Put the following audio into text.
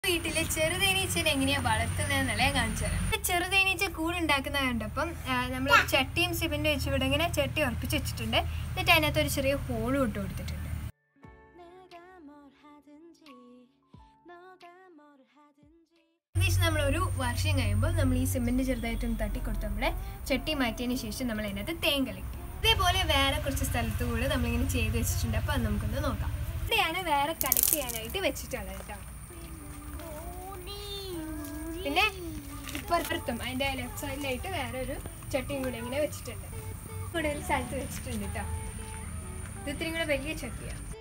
വീട്ടില് ചെറുതേനീച്ചനെ എങ്ങനെയാ വളർത്തുന്നതെന്നല്ല ഞാൻ കാണിച്ചു തരാം ഇപ്പൊ ചെറുതേനീച്ച കൂടുണ്ടാക്കുന്ന കണ്ടപ്പം നമ്മൾ ചട്ടിയും സിമെന്റ് വെച്ച് ഇവിടെ ഇങ്ങനെ ചട്ടി ഉറപ്പിച്ച് വെച്ചിട്ടുണ്ട് എന്നിട്ട് അതിനകത്ത് ഒരു ചെറിയ ഹോളും ഇട്ട് കൊടുത്തിട്ടുണ്ട് 내가 뭘 하든지 너가 뭘 하든지 ഏകദേശം നമ്മൾ ഒരു വർഷം കഴിയുമ്പോൾ നമ്മൾ ഈ സിമെന്റ് ചെറുതായിട്ടൊന്ന് തട്ടി കൊടുത്ത് നമ്മുടെ ചട്ടി മാറ്റിയതിന് ശേഷം നമ്മൾ അതിനകത്ത് തേൻ കളിക്കും ഇതേപോലെ വേറെ കുറച്ച് സ്ഥലത്ത് കൂടെ നമ്മളിങ്ങനെ ചെയ്ത് വെച്ചിട്ടുണ്ട് അപ്പോൾ അത് നമുക്കൊന്ന് നോക്കാം ഇവിടെയാണ് വേറെ കളക്ട് ചെയ്യാനായിട്ട് വെച്ചിട്ടുള്ളത് കേട്ടോ പിന്നെ ഇപ്പുറത്തും അതിൻ്റെ ലെഫ്റ്റ് സൈഡിലായിട്ട് വേറെ ഒരു ചട്ടിയും കൂടെ ഇങ്ങനെ വെച്ചിട്ടുണ്ട് ഇവിടെ ഒരു സ്ഥലത്ത് വെച്ചിട്ടുണ്ട് കേട്ടോ ഇത് ഇത്തിരി കൂടെ വലിയ ചട്ടിയാണ്